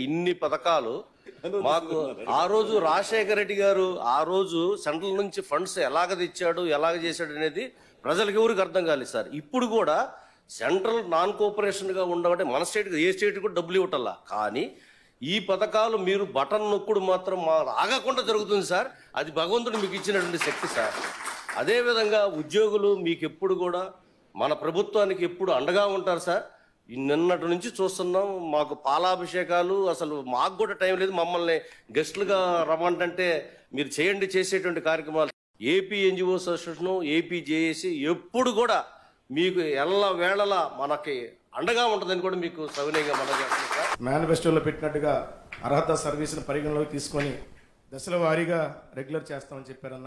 ఇన్ని పథకాలు మాకు ఆ రోజు రాజశేఖర రెడ్డి గారు ఆ రోజు సెంట్రల్ నుంచి ఫండ్స్ ఎలాగ తెచ్చాడు ఎలాగ చేశాడు అనేది ప్రజలకు ఎవరికి అర్థం కాలేదు సార్ ఇప్పుడు కూడా సెంట్రల్ నాన్ కోఆపరేషన్ గా ఉండబట్టే మన స్టేట్ ఏ స్టేట్ కూడా డబ్బులు ఇవ్వటల్లా కానీ ఈ పథకాలు మీరు బటన్ నొక్కుడు మాత్రం మా ఆగకుండా జరుగుతుంది సార్ అది భగవంతుడు మీకు ఇచ్చినటువంటి శక్తి సార్ అదేవిధంగా ఉద్యోగులు మీకు ఎప్పుడు కూడా మన ప్రభుత్వానికి ఎప్పుడు అండగా ఉంటారు సార్ ఈ నిన్నటి నుంచి చూస్తున్నాం మాకు పాలాభిషేకాలు అసలు మాకు కూడా టైం లేదు మమ్మల్ని గెస్టులుగా రమ్మంటే మీరు చేయండి చేసేటువంటి కార్యక్రమాలు A P N G O association A P J A C ఎప్పుడు కూడా మీకు ఎల్ల వేళలా మనకి అండగా ఉంటుందని కూడా మీకు సవినయంగా మనం చేస్తున్నాం సార్ మేనిఫెస్టోలో పెట్టినట్టుగా అర్హత సర్వీసును పరిగణలోకి తీసుకొని దశల వారీగా రెగ్యులర్ చేస్తామని చెప్పారన్న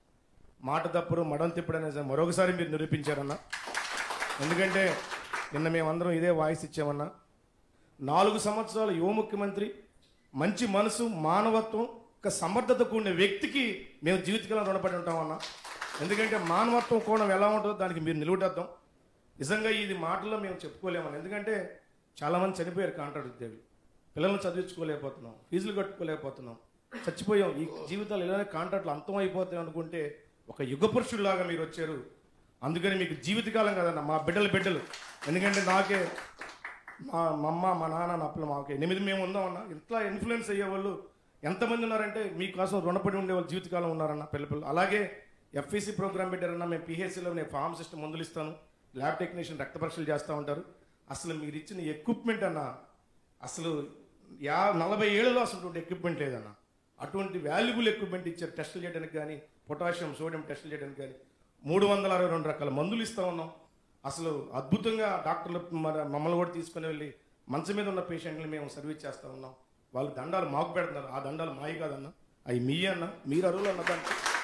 మాట తప్పుడు మడం తిప్పడనే మరొకసారి మీరు నిరూపించారన్న ఎందుకంటే నిన్న మేమందరం ఇదే వాయిస్ ఇచ్చామన్నా నాలుగు సంవత్సరాల యువ ముఖ్యమంత్రి మంచి మనసు మానవత్వం ఒక సమర్థత కూడిన వ్యక్తికి మేము జీవితకాలం రుణపడి ఉంటామన్నా ఎందుకంటే మానవత్వం కోణం ఎలా ఉంటుందో దానికి మీరు నిలువుటద్దాం నిజంగా ఇది మాటల్లో మేము చెప్పుకోలేమని ఎందుకంటే చాలామంది చనిపోయారు కాంట్రాక్ట్ ఉద్యోగులు పిల్లల్ని చదివించుకోలేకపోతున్నాం ఫీజులు కట్టుకోలేకపోతున్నాం చచ్చిపోయాం ఈ జీవితాలు ఇలానే కాంట్రాక్ట్లు అంతం అయిపోతాయి అనుకుంటే ఒక యుగ పురుషుడిలాగా మీరు వచ్చారు అందుకని మీకు జీవితకాలం కదన్న మా బిడ్డల బిడ్డలు ఎందుకంటే నాకే మా మా అమ్మ మా నాన్న నా పిల్ల మాకు ఎనిమిది మేము ఉందామన్న ఇంట్లో ఇన్ఫ్లుయెన్స్ అయ్యే వాళ్ళు ఎంతమంది ఉన్నారంటే మీకోసం రుణపడి ఉండే వాళ్ళు జీవితకాలం ఉన్నారన్న పిల్ల పిల్లలు అలాగే ఎఫ్ఈసి ప్రోగ్రామ్ పెట్టారన్న మేము పిహెచ్సిలో నేను ఫార్మ్ సిస్టమ్ మందులు ఇస్తాను ల్యాబ్ టెక్నీషియన్ రక్త పరీక్షలు చేస్తూ ఉంటారు అసలు మీరు ఇచ్చిన ఎక్విప్మెంట్ అన్న అసలు యా నలభై ఏళ్ళలో అసలు ఎక్విప్మెంట్ లేదన్న అటువంటి వాల్యుబుల్ ఎక్విప్మెంట్ ఇచ్చారు టెస్టులు చేయడానికి కానీ పొటాషియం సోడియం టెస్టులు చేయడానికి కానీ మూడు వందల అరవై రెండు రకాల మందులు ఇస్తా ఉన్నాం అసలు అద్భుతంగా డాక్టర్లు మన మమ్మల్ని కూడా తీసుకుని వెళ్ళి మంచం మీద ఉన్న పేషెంట్ని మేము సర్వీస్ చేస్తా ఉన్నాం వాళ్ళు దండాలు మాకు పెడుతున్నారు ఆ దండాలు మాయి కాదన్న అవి మీ అన్న మీరు అరువులు అన్న దాన్ని